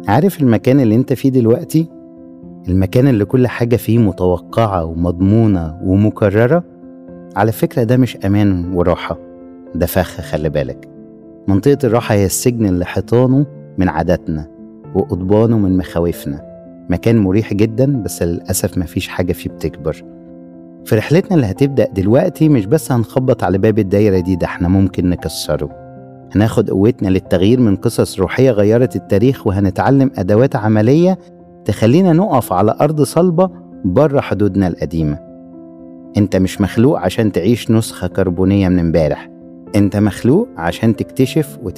عارف المكان اللي انت فيه دلوقتي المكان اللي كل حاجة فيه متوقعة ومضمونة ومكررة على فكرة ده مش أمان وراحة ده فخ خلي بالك منطقة الراحة هي السجن اللي حيطانه من عاداتنا وقضبانه من مخاوفنا مكان مريح جدا بس للأسف مفيش حاجة فيه بتكبر في رحلتنا اللي هتبدأ دلوقتي مش بس هنخبط على باب الدايرة دي ده احنا ممكن نكسره هناخد قوتنا للتغيير من قصص روحية غيرت التاريخ وهنتعلم أدوات عملية تخلينا نقف على أرض صلبة بره حدودنا القديمة انت مش مخلوق عشان تعيش نسخة كربونية من امبارح انت مخلوق عشان تكتشف وت...